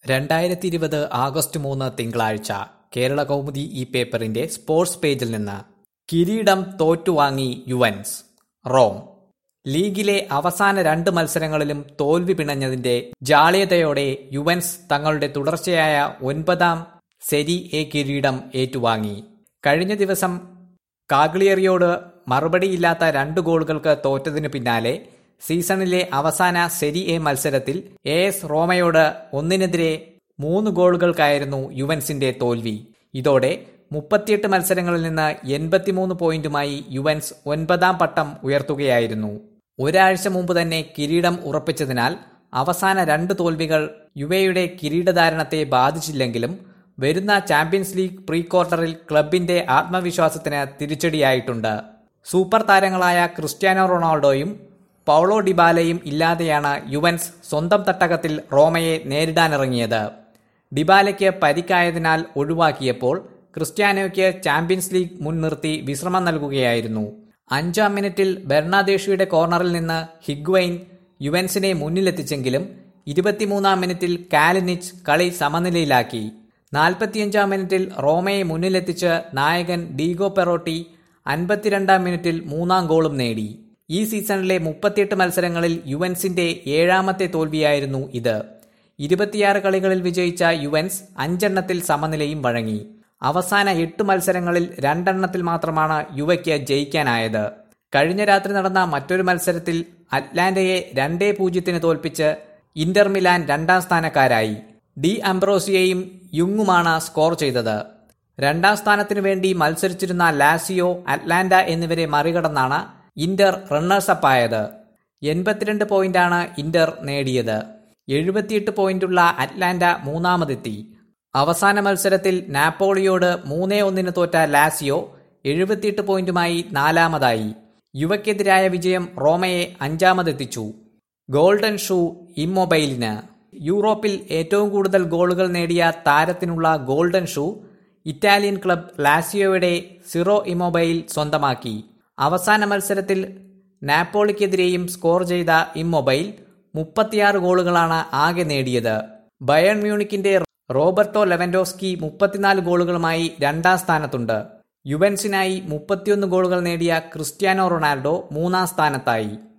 രണ്ടായിരത്തി ഇരുപത് ആഗസ്റ്റ് മൂന്ന് തിങ്കളാഴ്ച കേരള കൗമുദി ഈ പേപ്പറിന്റെ സ്പോർട്സ് പേജിൽ നിന്ന് കിരീടം തോറ്റുവാങ്ങി യുവൻസ് റോം ലീഗിലെ അവസാന രണ്ട് മത്സരങ്ങളിലും തോൽവി പിണഞ്ഞതിന്റെ ജാള്യതയോടെ യുവൻസ് തങ്ങളുടെ തുടർച്ചയായ ഒൻപതാം സെരി എ കിരീടം ഏറ്റുവാങ്ങി കഴിഞ്ഞ ദിവസം കാഗ്ലിയറിയോട് മറുപടിയില്ലാത്ത രണ്ട് ഗോളുകൾക്ക് തോറ്റതിനു പിന്നാലെ സീസണിലെ അവസാന സെരി എ മത്സരത്തിൽ എ എസ് റോമയോട് ഒന്നിനെതിരെ മൂന്ന് ഗോളുകൾക്കായിരുന്നു യുവൻസിന്റെ തോൽവി ഇതോടെ മുപ്പത്തിയെട്ട് മത്സരങ്ങളിൽ നിന്ന് എൺപത്തിമൂന്ന് പോയിന്റുമായി യുവൻസ് ഒൻപതാം പട്ടം ഉയർത്തുകയായിരുന്നു ഒരാഴ്ച മുമ്പ് തന്നെ കിരീടം ഉറപ്പിച്ചതിനാൽ അവസാന രണ്ട് തോൽവികൾ യുവയുടെ കിരീടധാരണത്തെ ബാധിച്ചില്ലെങ്കിലും വരുന്ന ചാമ്പ്യൻസ് ലീഗ് പ്രീ ക്വാർട്ടറിൽ ക്ലബിന്റെ ആത്മവിശ്വാസത്തിന് തിരിച്ചടിയായിട്ടുണ്ട് സൂപ്പർ താരങ്ങളായ ക്രിസ്ത്യാനോ റൊണാൾഡോയും പൗളോ ഡിബാലയും ഇല്ലാതെയാണ് യുവൻസ് സ്വന്തം തട്ടകത്തിൽ റോമയെ നേരിടാനിറങ്ങിയത് ഡിബാലയ്ക്ക് പരിക്കായതിനാൽ ഒഴിവാക്കിയപ്പോൾ ക്രിസ്ത്യാനോയ്ക്ക് ചാമ്പ്യൻസ് ലീഗ് മുൻനിർത്തി വിശ്രമം നൽകുകയായിരുന്നു അഞ്ചാം മിനിറ്റിൽ ബെർണാദേശിയുടെ കോർണറിൽ നിന്ന് ഹിഗ്വൈൻ യുവൻസിനെ മുന്നിലെത്തിച്ചെങ്കിലും ഇരുപത്തിമൂന്നാം മിനിറ്റിൽ കാലിനിച്ച് കളി സമനിലയിലാക്കി നാൽപ്പത്തിയഞ്ചാം മിനിറ്റിൽ റോമയെ മുന്നിലെത്തിച്ച് നായകൻ ഡീഗോ പെറോട്ടി അൻപത്തിരണ്ടാം മിനിറ്റിൽ മൂന്നാം ഗോളും നേടി ഈ സീസണിലെ മുപ്പത്തിയെട്ട് മത്സരങ്ങളിൽ യുവൻസിന്റെ ഏഴാമത്തെ തോൽവിയായിരുന്നു ഇത് ഇരുപത്തിയാറ് കളികളിൽ വിജയിച്ച യുവൻസ് അഞ്ചെണ്ണത്തിൽ സമനിലയും വഴങ്ങി അവസാന എട്ട് മത്സരങ്ങളിൽ രണ്ടെണ്ണത്തിൽ മാത്രമാണ് യുവയ്ക്ക് ജയിക്കാനായത് കഴിഞ്ഞ രാത്രി നടന്ന മറ്റൊരു മത്സരത്തിൽ അറ്റ്ലാന്റയെ രണ്ടേ പൂജ്യത്തിന് തോൽപ്പിച്ച് ഇന്റർ മിലാൻ രണ്ടാം സ്ഥാനക്കാരായി ഡി അംബ്രോസിയയും യുങ്ങുമാണ് സ്കോർ ചെയ്തത് രണ്ടാം സ്ഥാനത്തിനു വേണ്ടി മത്സരിച്ചിരുന്ന ലാസിയോ അറ്റ്ലാന്റ എന്നിവരെ മറികടന്നാണ് ഇന്റർ റണ്ണേഴ്സപ്പ് ആയത് എൺപത്തിരണ്ട് പോയിന്റാണ് ഇന്റർ നേടിയത് എഴുപത്തിയെട്ട് പോയിന്റുള്ള അറ്റ്ലാന്റ മൂന്നാമതെത്തി അവസാന മത്സരത്തിൽ നാപ്പോളിയോട് മൂന്നേ ഒന്നിന് തോറ്റ ലാസിയോ എഴുപത്തിയെട്ട് പോയിന്റുമായി നാലാമതായി യുവയ്ക്കെതിരായ വിജയം റോമയെ അഞ്ചാമതെത്തിച്ചു ഗോൾഡൻ ഷൂ ഇമ്മൊബൈലിന് യൂറോപ്പിൽ ഏറ്റവും കൂടുതൽ ഗോളുകൾ നേടിയ താരത്തിനുള്ള ഗോൾഡൻ ഷൂ ഇറ്റാലിയൻ ക്ലബ് ലാസിയോയുടെ സിറോ ഇമൊബൈൽ സ്വന്തമാക്കി അവസാന മത്സരത്തിൽ നാപ്പോളിക്കെതിരെയും സ്കോർ ചെയ്ത ഇമ്മൊബൈൽ മുപ്പത്തിയാറ് ഗോളുകളാണ് ആകെ നേടിയത് ബയൺ മ്യൂണിക്കിന്റെ റോബർട്ടോ ലെവൻഡോസ്കി മുപ്പത്തിനാല് ഗോളുകളുമായി രണ്ടാം സ്ഥാനത്തുണ്ട് യുവൻസിനായി മുപ്പത്തിയൊന്ന് ഗോളുകൾ നേടിയ ക്രിസ്ത്യാനോ റൊണാൾഡോ മൂന്നാം സ്ഥാനത്തായി